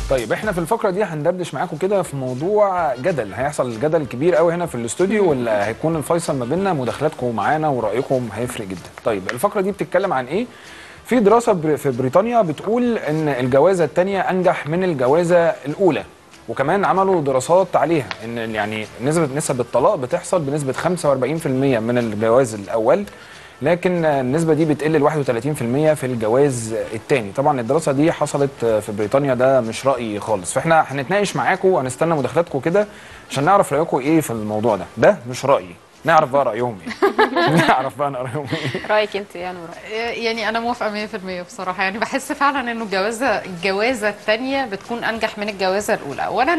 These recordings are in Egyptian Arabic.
طيب احنا في الفقره دي هندردش معاكم كده في موضوع جدل هيحصل جدل كبير قوي هنا في الاستوديو واللي هيكون الفيصل ما بيننا مداخلاتكم معانا ورايكم هيفرق جدا طيب الفقره دي بتتكلم عن ايه في دراسه بر- في بريطانيا بتقول ان الجوازه الثانيه انجح من الجوازه الاولى وكمان عملوا دراسات عليها ان يعني نسبه نسب الطلاق بتحصل بنسبه 45% من الجواز الاول لكن النسبة دي بتقل ل 31% في الجواز الثاني طبعا الدراسة دي حصلت في بريطانيا ده مش رأيي خالص فاحنا هنتناقش معاكم وهنستنى مداخلاتكم كده عشان نعرف رأيكم ايه في الموضوع ده ده مش رأيي نعرف بقى رأيهم ايه نعرف بقى رأيهم ايه رايك انت يا نورا يعني انا موافقه 100% بصراحه يعني بحس فعلا انه الجوازه الجوازه الثانيه بتكون انجح من الجوازه الاولى اولا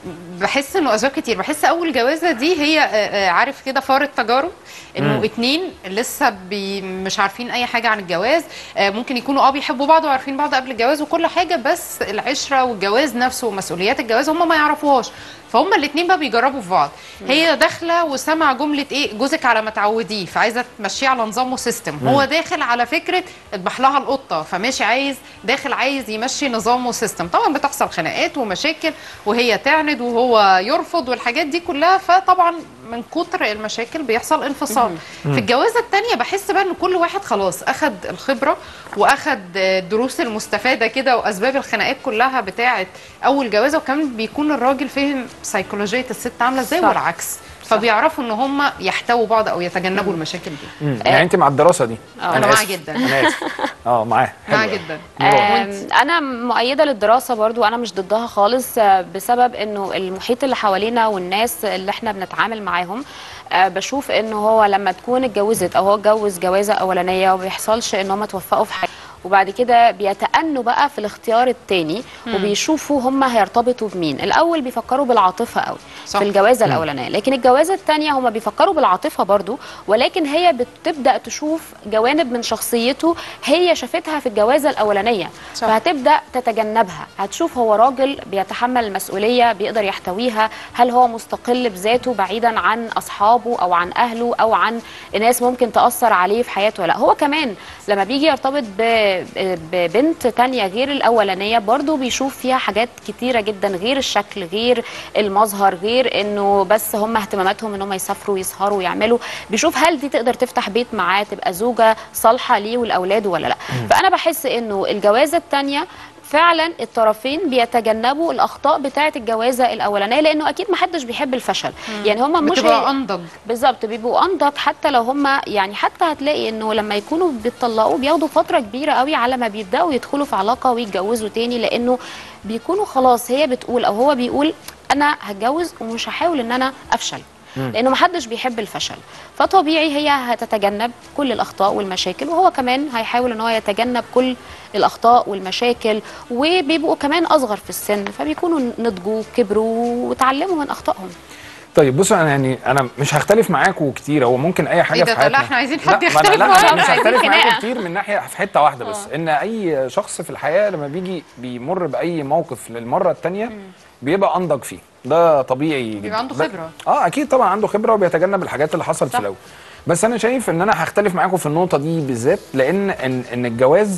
بحس انه اسباب كتير بحس اول جوازه دي هي آه، آه، عارف كده فار التجارب انه اتنين لسه بي مش عارفين اي حاجه عن الجواز آه، ممكن يكونوا اه بيحبوا بعض وعارفين بعض قبل الجواز وكل حاجه بس العشره والجواز نفسه ومسؤوليات الجواز هم ما يعرفوهاش فهم الاثنين بقى بيجربوا في بعض هي داخله وسمع جمله ايه جوزك على ما تعوديه فعايزه تمشيه على نظام وسيستم هو داخل على فكره اذبح لها القطه فماشي عايز داخل عايز يمشي نظام وسيستم طبعا بتحصل خناقات ومشاكل وهي تعند وهو يرفض والحاجات دي كلها فطبعا من كتر المشاكل بيحصل انفصال في الجوازه الثانيه بحس بقى ان كل واحد خلاص اخد الخبره واخد الدروس المستفاده كده واسباب الخناقات كلها بتاعه اول جوازه وكمان بيكون الراجل فهم سيكولوجيه الست عامله ازاي صح. والعكس فبيعرفوا ان هم يحتووا بعض او يتجنبوا المشاكل دي مم. يعني انت مع الدراسة دي أنا معاها آسف. جدا. انا اسف اه معاه معاها حلو أوي. جدا آم، انا مؤيده للدراسه برضو انا مش ضدها خالص آه، بسبب انه المحيط اللي حوالينا والناس اللي احنا بنتعامل معاهم آه، بشوف انه هو لما تكون اتجوزت او هو اتجوز جوازه اولانيه وما بيحصلش ان هم توفقوا في حاجه وبعد كده بيتأنوا بقى في الاختيار التاني وبيشوفوا هم هيرتبطوا بمين الاول بيفكروا بالعاطفه قوي صح. في الجوازه الاولانيه لكن الجوازه الثانيه هم بيفكروا بالعاطفه برضو ولكن هي بتبدا تشوف جوانب من شخصيته هي شافتها في الجوازه الاولانيه صح. فهتبدا تتجنبها هتشوف هو راجل بيتحمل المسؤوليه بيقدر يحتويها هل هو مستقل بذاته بعيدا عن اصحابه او عن اهله او عن ناس ممكن تاثر عليه في حياته ولا لا هو كمان لما بيجي يرتبط ب- ببنت تانية غير الاولانيه برضو بيشوف فيها حاجات كتيره جدا غير الشكل غير المظهر غير انه بس هم اهتماماتهم ان هم يسافروا ويسهروا ويعملوا بيشوف هل دي تقدر تفتح بيت معاه تبقى زوجه صالحه ليه ولاولاده ولا لا فانا بحس انه الجوازه الثانيه فعلا الطرفين بيتجنبوا الاخطاء بتاعه الجوازه الاولانيه لانه اكيد ما حدش بيحب الفشل يعني هم مش بتبقى هي- انضج بالظبط بيبقوا انضج حتى لو هم يعني حتى هتلاقي انه لما يكونوا بيطلقوا بياخدوا فتره كبيره قوي على ما بيبداوا يدخلوا في علاقه ويتجوزوا تاني لانه بيكونوا خلاص هي بتقول او هو بيقول انا هتجوز ومش هحاول ان انا افشل لانه محدش بيحب الفشل فطبيعي هي هتتجنب كل الاخطاء والمشاكل وهو كمان هيحاول ان هو يتجنب كل الاخطاء والمشاكل وبيبقوا كمان اصغر في السن فبيكونوا نضجوا كبروا وتعلموا من اخطائهم طيب بصوا انا يعني انا مش هختلف معاكم كتير هو ممكن اي حاجه إيه ده؟ في حياتنا لا، إحنا عايزين حد لا، ما أنا- يختلف لا معانا، انا مش عايزين هختلف معاكم خناقة. كتير من ناحيه في حته واحده بس ان اي شخص في الحياه لما بيجي بيمر باي موقف للمره الثانيه بيبقى انضج فيه ده طبيعي جدا بيبقى عنده ب- خبرة. اه اكيد طبعا عنده خبره وبيتجنب الحاجات اللي حصلت في صح. الاول بس انا شايف ان انا هختلف معاكم في النقطه دي بالذات لان ان, إن الجواز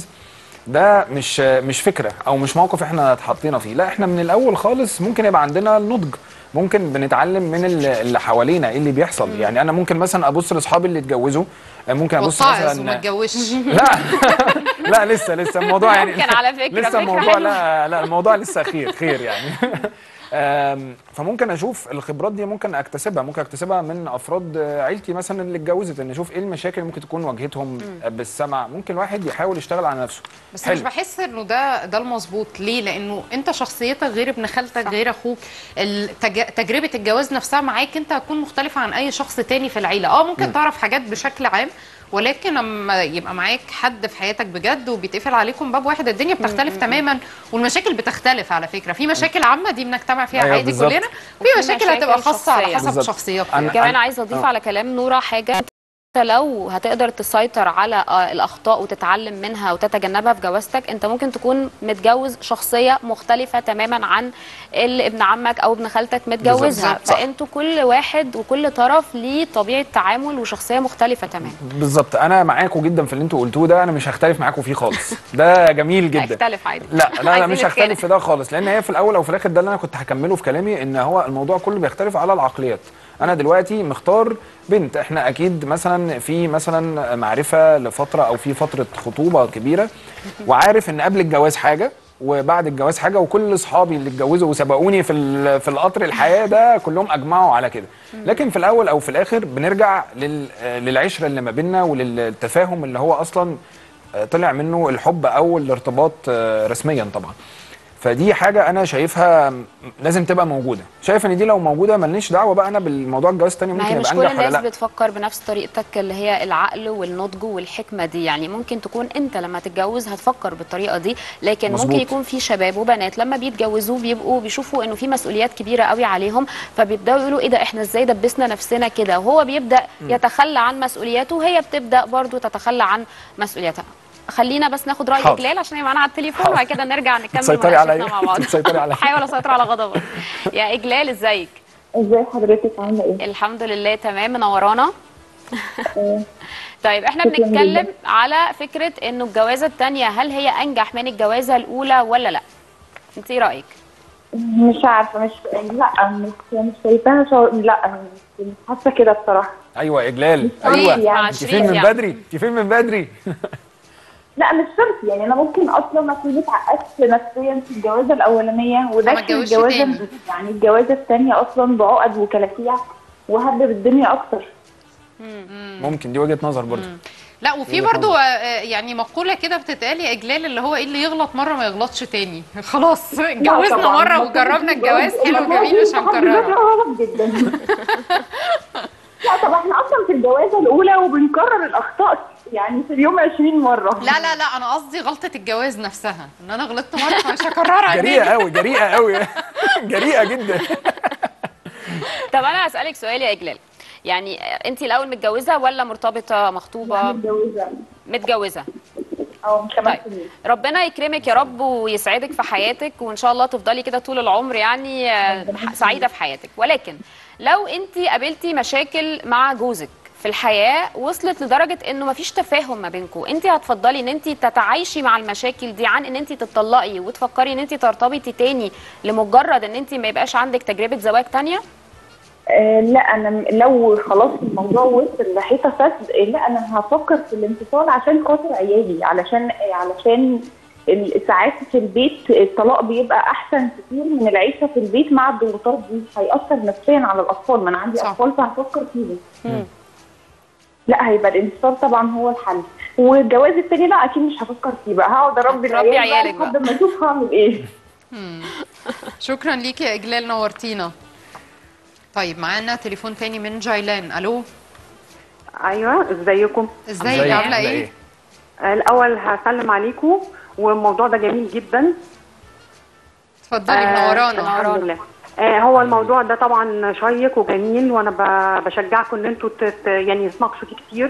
ده مش مش فكره او مش موقف احنا اتحطينا فيه لا احنا من الاول خالص ممكن يبقى عندنا النضج ممكن بنتعلم من اللي اللي حوالينا ايه اللي بيحصل يعني انا ممكن مثلا ابص لاصحابي اللي اتجوزوا ممكن ابص واتعظ وما مثلا اتجوزش لا لا لسه لسه الموضوع يعني ممكن على فكرة، لسه فكرة الموضوع حلوة. لا لا الموضوع لسه خير خير يعني أم، فممكن اشوف الخبرات دي ممكن اكتسبها ممكن اكتسبها من افراد عيلتي مثلا اللي اتجوزت ان اشوف ايه المشاكل اللي ممكن تكون واجهتهم بالسمع ممكن الواحد يحاول يشتغل على نفسه بس مش بحس انه ده ده المظبوط ليه لانه انت شخصيتك غير ابن خالتك غير اخوك التج... تجربه الجواز نفسها معاك انت هتكون مختلفه عن اي شخص تاني في العيله اه ممكن تعرف حاجات بشكل عام ولكن لما يبقى معاك حد في حياتك بجد وبيتقفل عليكم باب واحد الدنيا بتختلف تماما والمشاكل بتختلف على فكره في مشاكل عامه دي بنجتمع فيها أيوة عادي بالظبط. كلنا وفي وفي مشاكل مشاكل هتبقى خاصه على شخصية. حسب بالظبط. شخصيات أنا- كمان أنا- عايزه اضيف آه. على كلام نوره حاجه لو هتقدر تسيطر على آه، الاخطاء وتتعلم منها وتتجنبها في جوازتك انت ممكن تكون متجوز شخصيه مختلفه تماما عن اللي ابن عمك او ابن خالتك متجوزها بالظبط، صح. فانتوا كل واحد وكل طرف ليه طبيعه تعامل وشخصيه مختلفه تماما بالظبط انا معاكم جدا في اللي انتوا قلتوه ده انا مش هختلف معاكم فيه خالص ده جميل جدا اختلف عادي لا لا لا عايزين مش نتخانق. هختلف في ده خالص لان هي في الاول او في الاخر ده اللي انا كنت هكمله في كلامي ان هو الموضوع كله بيختلف على العقليات انا دلوقتي مختار بنت احنا اكيد مثلا في مثلا معرفه لفتره او في فتره خطوبه كبيره وعارف ان قبل الجواز حاجه وبعد الجواز حاجه وكل اصحابي اللي اتجوزوا وسبقوني في ال- في القطر الحياه ده كلهم اجمعوا على كده لكن في الاول او في الاخر بنرجع لل- للعشره اللي ما بيننا وللتفاهم اللي هو اصلا آه، طلع منه الحب او الارتباط آه، رسميا طبعا فدي حاجه انا شايفها م- لازم تبقى موجوده شايف ان دي لو موجوده مالنيش دعوه بقى انا بالموضوع الجواز التاني ما ممكن هي مش يبقى كل انجح ولا الناس لا بتفكر بنفس طريقتك اللي هي العقل والنضج والحكمه دي يعني ممكن تكون انت لما تتجوز هتفكر بالطريقه دي لكن مظبوط. ممكن يكون في شباب وبنات لما بيتجوزوا بيبقوا بيشوفوا انه في مسؤوليات كبيره قوي عليهم فبيبداوا يقولوا ايه ده احنا ازاي دبسنا نفسنا كده وهو بيبدا يتخلى عن مسؤولياته وهي بتبدا برضو تتخلى عن مسؤولياتها خلينا بس ناخد راي حاضر. اجلال عشان هي معانا على التليفون حاضر. وبعد كده نرجع نكمل تسيطري عليا. مناقشتنا مع بعض تسيطري عليا. حاول اسيطر على غضبك يا اجلال ازيك ازاي حضرتك عامله ايه؟ الحمد لله تمام منورانا طيب احنا شكراً بنتكلم جداً. على فكره انه الجوازه الثانيه هل هي انجح من الجوازه الاولى ولا لا انت ايه رايك مش عارفه مش لا مش مش شايفاها شو... لا مش مش حاسه كده بصراحه ايوه يا اجلال عارف ايوه يعني. انت فين من يعني. بدري انت فين من بدري لا مش شرط يعني انا ممكن اصلا اكون اتعقدت نفسيا في الجوازه الاولانيه وده فما في اتجوزش الجوازه تاني. يعني الجوازه الثانيه اصلا بعقد وكلاكيع وهبب الدنيا اكتر ممكن دي وجهه نظر برضه لا وفي وجهة برضو آه، آه، يعني مقولة كده بتتقال يا إجلال اللي هو إيه اللي يغلط مرة ما يغلطش تاني خلاص اتجوزنا طبعاً. مرة وجربنا الجواز حلو جميل مش هنكرره غلط جدا لا طب احنا اصلا في الجوازه الاولى وبنكرر الاخطاء يعني في اليوم 20 مره لا لا لا أنا قصدي غلطة الجواز نفسها إن أنا غلطت مرة فمش هكررها جريئه تاني قوي جريئه قوي جريئه جدا طب انا هسالك سؤال يا اجلال يعني انت الاول متجوزه ولا مرتبطه مخطوبه متجوزه متجوزه او من خمس طيب سنين ربنا يكرمك يا رب ويسعدك في حياتك وان شاء الله تفضلي كده طول العمر يعني آه، سعيده في حياتك ولكن لو انت قابلتي مشاكل مع جوزك في الحياه وصلت لدرجه انه مفيش تفاهم ما بينكم انت هتفضلي ان انت تتعايشي مع المشاكل دي عن ان انت تتطلقي وتفكري ان انت ترتبطي تاني لمجرد ان انت ما يبقاش عندك تجربه زواج تانية آه لا انا م- لو خلاص الموضوع وصل لحيطه سد آه، لا انا هفكر في الانفصال عشان خاطر عيالي علشان آه، علشان ال- ساعات في البيت الطلاق بيبقى احسن كتير من العيشه في البيت مع الضغوطات دي هيأثر نفسيا على الاطفال ما انا عندي صح. اطفال فهفكر فيهم لا هيبقى الانفصال طبعا هو الحل والجواز التاني لا اكيد مش هفكر فيه بقى هقعد اربي هتربي العيال بقى عيالك بقى. لحد ما اشوف هعمل ايه شكرا ليكي يا إجلال نورتينا طيب معانا تليفون تاني من جايلان ألو ايوه ازيكم ازيك ازيك؟ عاملة عاملة إيه؟ الاول هسلم عليكم والموضوع ده جميل جدا اتفضلي آه، منورانا الحمد لله آه هو الموضوع ده طبعا شيق وجميل وانا ب- بشجعكم ان انتوا تت يعني تناقشوا فيه كتير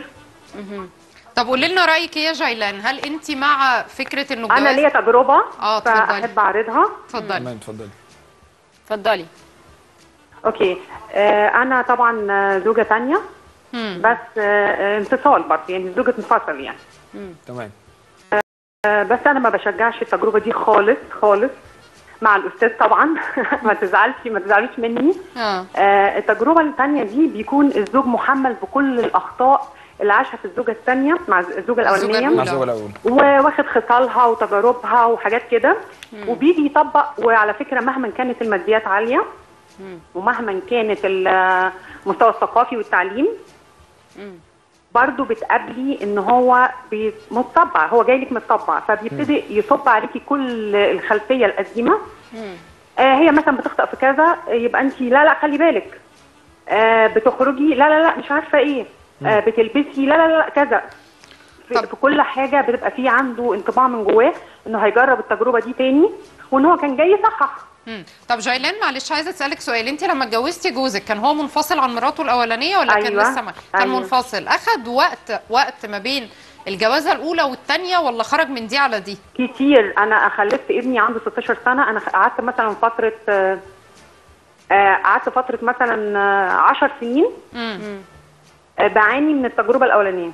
طب قولي لنا رايك ايه يا جيلان هل انت مع فكره انه انا الجواز ليا تجربه اه، اتفضلي. فاحب اعرضها اتفضلي تمام اتفضلي اتفضلي اوكي آه انا طبعا آه، زوجه تانية مم. بس آه، آه، انفصال برضه يعني زوجة منفصل يعني تمام آه، بس انا ما بشجعش التجربه دي خالص خالص مع الاستاذ طبعا ما تزعلش ما تزعلوش مني اه آه، التجربه الثانيه دي بيكون الزوج محمل بكل الاخطاء اللي عاشها في الزوجه الثانيه مع الزوجه الزوجة الاولانيه مع الأولى. الزوجه الاول وواخد خصالها وتجاربها وحاجات كده وبيجي يطبق وعلى فكره مهما كانت الماديات عاليه ومهما كانت المستوى الثقافي والتعليم برضه بتقابلي ان هو بي- متطبع هو جاي لك متطبع فبيبتدي يصب عليكي كل الخلفيه القديمه آه هي مثلا بتخطأ في كذا يبقى انت لا لا خلي بالك آه بتخرجي لا لا لا مش عارفه ايه آه بتلبسي لا لا لا كذا في, طب. في كل حاجه بتبقى في عنده انطباع من جواه انه هيجرب التجربه دي تاني وان هو كان جاي يصحح مم. طب جايلان معلش عايزه اسالك سؤال انت لما اتجوزتي جوزك كان هو منفصل عن مراته الاولانيه ولا كان أيوة. لسه ما كان أيوة. منفصل اخد وقت وقت ما بين الجوازه الاولى والثانيه ولا خرج من دي على دي كتير انا خلفت ابني عنده 16 سنه انا قعدت مثلا فتره آه، آه، قعدت فتره مثلا آه، 10 سنين مم. آه، بعاني من التجربه الاولانيه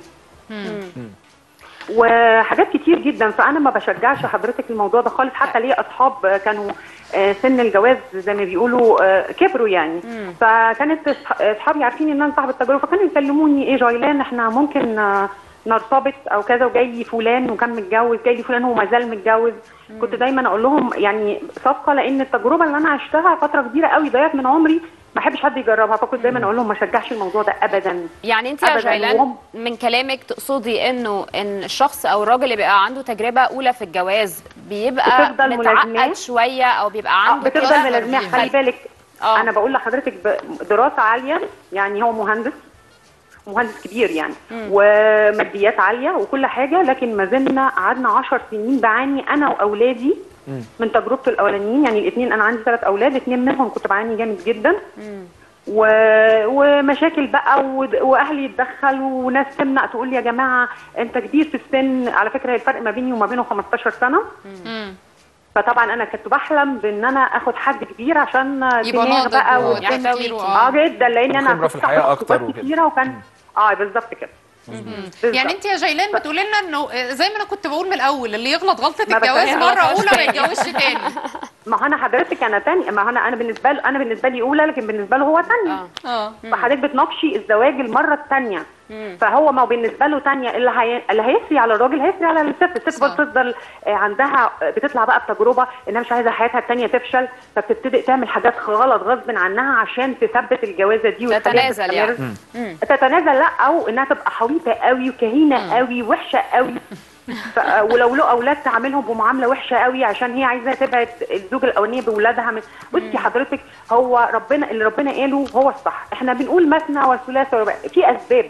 وحاجات كتير جدا فانا ما بشجعش حضرتك الموضوع ده خالص حتى ليا اصحاب آه، كانوا آه، سن الجواز زي ما بيقولوا آه، كبروا يعني فكانت أصح- اصحابي عارفين ان انا صاحبه التجربه فكانوا يكلموني ايه جايلان احنا ممكن آه، نرتبط او كذا وجاي لي فلان وكان متجوز جاي لي فلان وما زال متجوز كنت دايما اقول لهم يعني صفقه لان التجربه اللي انا عشتها فتره كبيره قوي ضيعت من عمري ما احبش حد يجربها فكنت دايما اقول لهم ما شجعش الموضوع ده ابدا يعني انت يا أبداً. جيلان وهم- من كلامك تقصدي انه ان الشخص او الراجل اللي بيبقى عنده تجربه اولى في الجواز بيبقى بتفضل متعقد ملازماه. شويه او بيبقى آه، عنده بتفضل كده ملازماه فيها. خلي بالك آه. انا بقول لحضرتك ب- دراسه عاليه يعني هو مهندس مهندس كبير يعني وماديات عاليه وكل حاجه لكن ما زلنا قعدنا 10 سنين بعاني انا واولادي من تجربته الاولانيين يعني الاثنين انا عندي ثلاث اولاد اثنين منهم كنت بعاني جامد جدا و... ومشاكل بقى و... واهلي يتدخلوا وناس تمنع تقول لي يا جماعه انت كبير في السن على فكره الفرق ما بيني وما بينه 15 سنه مم. فطبعا انا كنت بحلم بان انا اخد حد كبير عشان يبقى دماغ ناضج بقى و- والسن يحتويكي. اه جدا لان انا خبرة في كنت الحياة باخد أكتر خطوات وكده. كتيره وكان اه بالظبط كده بالظبط. يعني انت يا جيلان بتقولي لنا انه زي ما انا كنت بقول من الاول اللي يغلط غلطه ما الجواز بتفهمش. مره اولى ما يتجوزش تاني ما هو انا حضرتك انا تاني ما هو انا انا بالنسبه له انا بالنسبه لي اولى لكن بالنسبه له هو تانية اه اه فحضرتك بتناقشي الزواج المره الثانيه فهو ما هو بالنسبه له ثانيه اللي هي... اللي هيسري على الراجل هيسري على الست الست صح. بتفضل آه، عندها آه، بتطلع بقى بتجربه انها مش عايزه حياتها الثانيه تفشل فبتبتدي تعمل حاجات غلط غصب عنها عشان تثبت الجوازه دي وتخليها تتنازل تستمر. يعني. مم. تتنازل لا او انها تبقى حويطه قوي وكهينه قوي وحشه قوي ف... ولو له اولاد تعاملهم بمعامله وحشه قوي عشان هي عايزه تبعد الزوجه الاولانيه باولادها من بصي حضرتك هو ربنا اللي ربنا قاله هو الصح احنا بنقول مثنى وثلاث ورباع في اسباب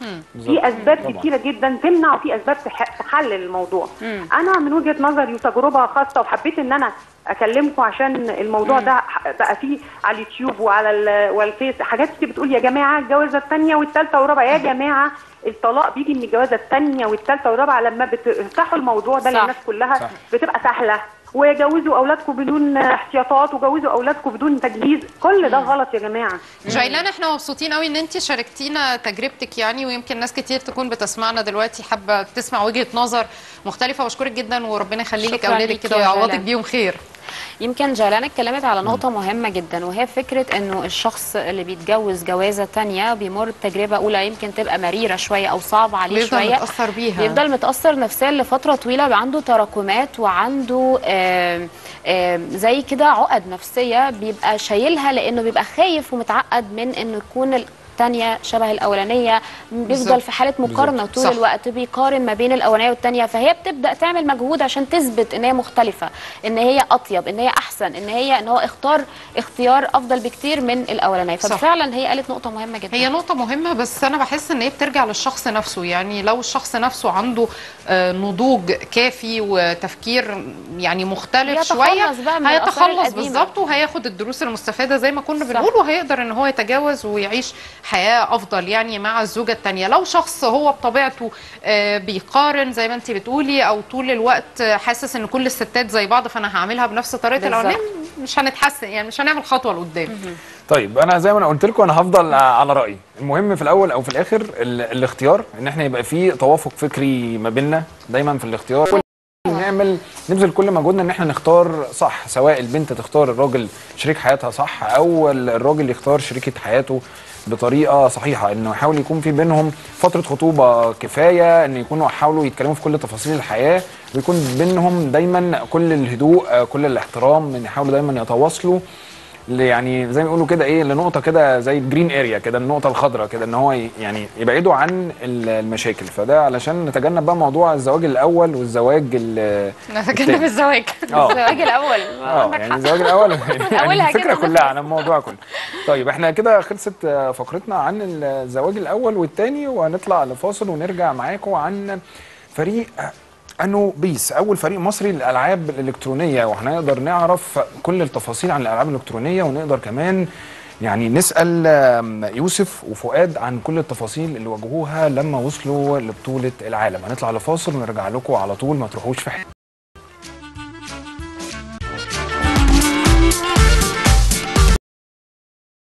في اسباب طبعاً. كتيره جدا تمنع وفي اسباب تح- تحلل الموضوع انا من وجهه نظري وتجربه خاصه وحبيت ان انا اكلمكم عشان الموضوع ده ح- بقى فيه على اليوتيوب وعلى ال- والفيس حاجات كتير بتقول يا جماعه الجوازه الثانيه والثالثه والرابعه يا جماعه الطلاق بيجي من الجوازه الثانيه والثالثه والرابعه لما بتفتحوا الموضوع ده صح. للناس كلها صح. بتبقى سهله وجوزوا اولادكم بدون احتياطات وجوزوا اولادكم بدون تجهيز كل ده غلط يا جماعه جايلان احنا مبسوطين قوي ان انت شاركتينا تجربتك يعني ويمكن ناس كتير تكون بتسمعنا دلوقتي حابه تسمع وجهه نظر مختلفه واشكرك جدا وربنا يخلي لك شكراً اولادك ليكي كده يا ويعوضك جيلان. بيهم خير يمكن جيلان اتكلمت على نقطة مهمة جدا وهي فكرة انه الشخص اللي بيتجوز جوازة تانية بيمر بتجربة أولى يمكن تبقى مريرة شوية أو صعبة عليه بيفضل شوية متاثر بيها بيفضل متأثر نفسيا لفترة طويلة بيبقى عنده تراكمات وعنده آم، آم، زي كده عقد نفسية بيبقى شايلها لأنه بيبقى خايف ومتعقد من إنه يكون التانية شبه الأولانية بيفضل بالظبط. في حالة مقارنة طول صح. الوقت بيقارن ما بين الأولانية والتانية فهي بتبدأ تعمل مجهود عشان تثبت إن هي مختلفة إن هي أطيب إن هي أحسن إن هي إن هو اختار اختيار أفضل بكتير من الأولانية صح. ففعلا هي قالت نقطة مهمة جدا هي نقطة مهمة بس أنا بحس إن هي بترجع للشخص نفسه يعني لو الشخص نفسه عنده آه، نضوج كافي وتفكير يعني مختلف بيتخلص شوية بقى من الآثار هيتخلص القديمة. بالظبط وهياخد الدروس المستفادة زي ما كنا صح. بنقول وهيقدر إن هو يتجاوز ويعيش حياة أفضل يعني مع الزوجة التانية لو شخص هو بطبيعته آه، بيقارن زي ما أنت بتقولي أو طول الوقت آه، حاسس إن كل الستات زي بعض فأنا هعملها بنفس طريقة بالظبط. الأولانية مش هنتحسن يعني مش هنعمل خطوة لقدام طيب انا زي ما انا قلت لكم انا هفضل على رايي المهم في الاول او في الاخر ال- الاختيار ان احنا يبقى فيه توافق فكري ما بيننا دايما في الاختيار نعمل نبذل كل مجهودنا ان احنا نختار صح سواء البنت تختار الراجل شريك حياتها صح او ال- الراجل يختار شريكة حياته بطريقه صحيحه انه يحاول يكون في بينهم فتره خطوبه كفايه ان يكونوا يحاولوا يتكلموا في كل تفاصيل الحياه ويكون بينهم دايما كل الهدوء آه، كل الاحترام ان يحاولوا دايما يتواصلوا ل- يعني زي ما بيقولوا كده ايه لنقطه كده زي الجرين اريا كده النقطه الخضراء كده ان هو ي- يعني يبعدوا عن ال- المشاكل فده علشان نتجنب بقى موضوع الزواج الاول والزواج ال- نتجنب التاني. الزواج اه الزواج الأول اه عندك يعني حق. الزواج الاول أولها يعني الفكره كده كلها عن الموضوع كله طيب احنا كده خلصت آه، فقرتنا عن الزواج الاول والثاني وهنطلع لفاصل ونرجع معاكم عن فريق انه بيس اول فريق مصري للالعاب الالكترونيه وهنقدر نعرف كل التفاصيل عن الالعاب الالكترونيه ونقدر كمان يعني نسال آم، يوسف وفؤاد عن كل التفاصيل اللي واجهوها لما وصلوا لبطوله العالم هنطلع لفاصل ونرجع لكم على طول ما تروحوش في حته